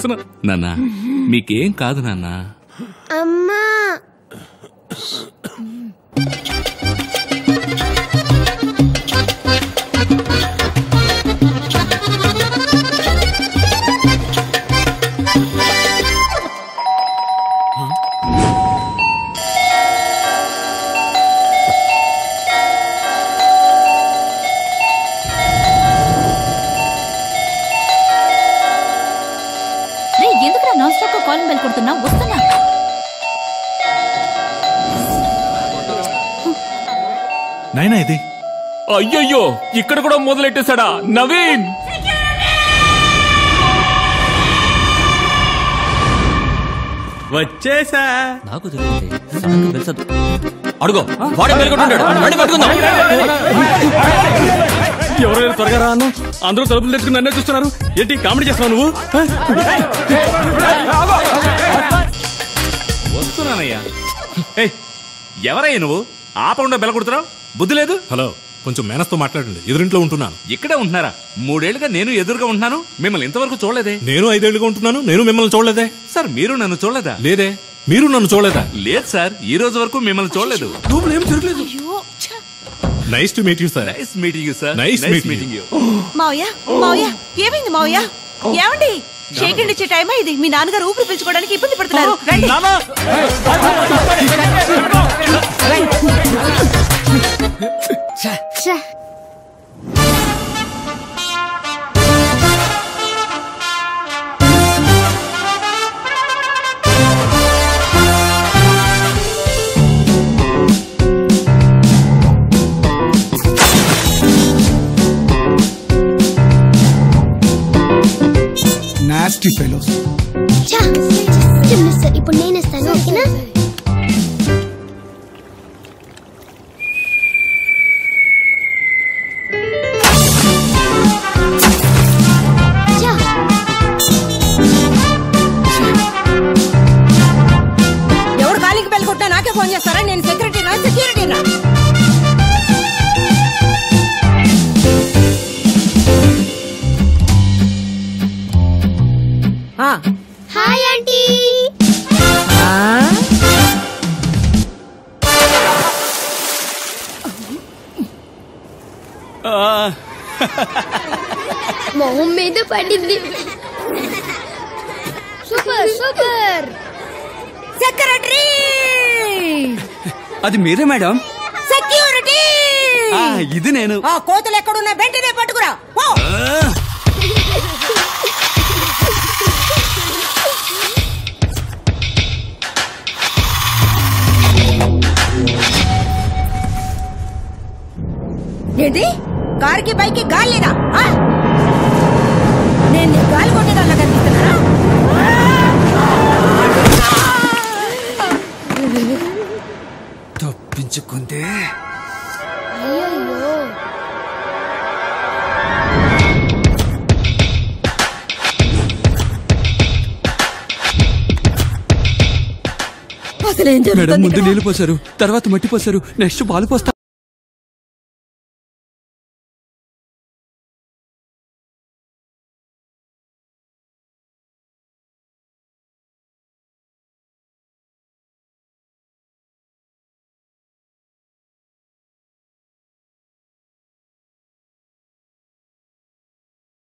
నాన్న మీకేం కాదు నాన్న అమ్మా రే ఎందుకురా నాన్ స్టాప్ కాలింగ్ బెల్ కొడుతున్నా వస్తున్నా నైనా ఇది అయ్యయ్యో ఇక్కడ కూడా మొదలెట్టేశాడా నవీన్ వచ్చేసా నాకు తెలియదు సడన్ గా వెళ్తుంది అడుగో వాడే మెలుగుంటాడు రండి పట్టుకుందాం ఎవరైనా త్వరగా రా అన్న అందరూ తలుపులు తెచ్చుకుని నన్నే చూస్తున్నారు ఏంటి కామెడీ చేస్తున్నావు నువ్వు వస్తున్నానయ్యా ఏయ్, ఎవరయ్యా నువ్వు ఆపకుండా బెల కొడుతున్నావు బుద్ధి లేదు హలో కొంచెం మేనస్తో మాట్లాడండి ఎదురింట్లో ఉంటున్నాను ఇక్కడే ఉంటున్నారా మూడేళ్లుగా నేను ఎదురుగా ఉంటున్నాను మిమ్మల్ని ఇంతవరకు చూడలేదే నేను ఐదేళ్లుగా ఉంటున్నాను నేను మిమ్మల్ని చూడలేదే సార్ మీరు నన్ను చూడలేదా లేదే మీరు నన్ను చూడలేదా లేదు సార్ ఈ రోజు వరకు మిమ్మల్ని చూడలేదు లోపల ఏం జరగలేదు nice to meet you sir nice meeting you sir Nice meeting meeting you మావయ్య మావయ్య ఏమైంది మావయ్య ఏమండి షేకండ్ ఇచ్చే టైమా ఇది మీ నాన్నగారు ఊపిరి పీల్చుకోవడానికి ఇబ్బంది పడుతున్నారు రండి. ఛ, నాస్టీ ఫెలోస్ ఛ, just miss. ఇప్పుడు నేను ఇస్తాను ఓకేనా ఛ, ఎవరు కాలికి బెల్ కొట్టినా నాకే ఫోన్ చేస్తారా నేను సెక్రటరీనా సెక్యూరిటీనా ఆ, హాయ్ ఆంటీ ఆ, మొహం మీద పడింది సూపర్ సూపర్ సెక్రటరీ అది మీరే మేడం సెక్యూరిటీ ఆ, ఇది నేను ఆ కోతులు ఎక్కడున్నా వెంటనే పట్టుకురా పో. ఏంటి కారుకి బైక్కి గాలి లేదా ఆ? నేను నీ గాలి కొట్టేదాల్లా కనిపిస్తున్నానా తప్పించుకుంటే అయ్యో అసలేం మేడం జరుగుతుంది ముందు ఇక్కడ? నీళ్లు పోసారు తర్వాత మట్టి పోసారు నెక్స్ట్ పాలు పోస్తారు